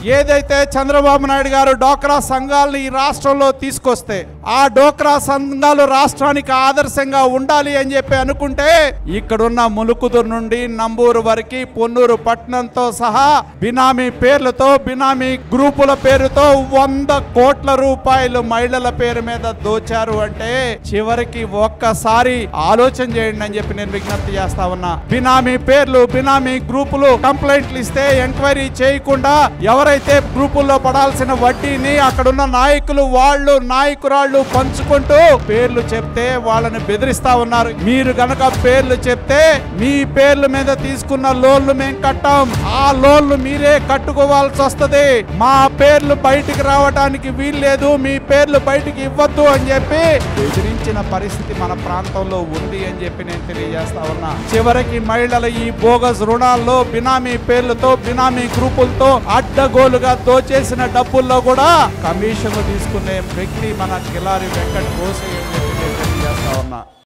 ఏదైతే చంద్రబాబు నాయుడు గారు డోక్రా సంఘాలను ఈ రాష్ట్రంలో తీసుకొస్తే ఆ డోక్రా సంఘాలు రాష్ట్రానికి ఆదర్శంగా ఉండాలి అని చెప్పి అనుకుంటే ఇక్కడున్న ములుకుదురు నుండి నంబూరు వరకు పొన్నూరు పట్టణంతో సహా బినామీ పేర్లతో బినామీ గ్రూపుల పేరుతో వంద కోట్ల రూపాయలు మహిళల పేరు మీద దోచారు అంటే చివరికి ఒక్కసారి ఆలోచన చేయండి అని చెప్పి నేను విజ్ఞప్తి చేస్తా ఉన్నా బినామీ పేర్లు బినామీ గ్రూపులు కంప్లైంట్లు ఇస్తే ఎంక్వైరీ చేయకుండా ఎవరైతే గ్రూపుల్లో పడాల్సిన వడ్డీని అక్కడున్న నాయకులు వాళ్ళు నాయకురాళ్ళు పంచుకుంటూ పేర్లు చెప్తే వాళ్ళని బెదిరిస్తా ఉన్నారు మీరు గనక పేర్లు చెప్తే మీ పేర్ల మీద తీసుకున్న లోన్లు మేము కట్టాం ఆ లోన్లు మీరే కట్టుకోవాల్సి వస్తది మా పేర్లు బయటికి రావడానికి వీల్లేదు మీ పేర్లు బయటికి ఇవ్వద్దు అని చెప్పి బెదిరించిన పరిస్థితి మన ప్రాంతంలో ఉంది అని చెప్పి నేను తెలియజేస్తా ఉన్నా చివరికి మహిళల ఈ బోగస్ రుణాల్లో బినామీ పేర్లతో బినామీ గ్రూపులతో అడ్డగోలుగా దోచేసిన డబ్బుల్లో కూడా కమిషన్లు తీసుకునే వ్యక్తి మన కిలారి వెంకట్ కోసే అని చెప్పి నేను తెలియజేస్తా ఉన్నా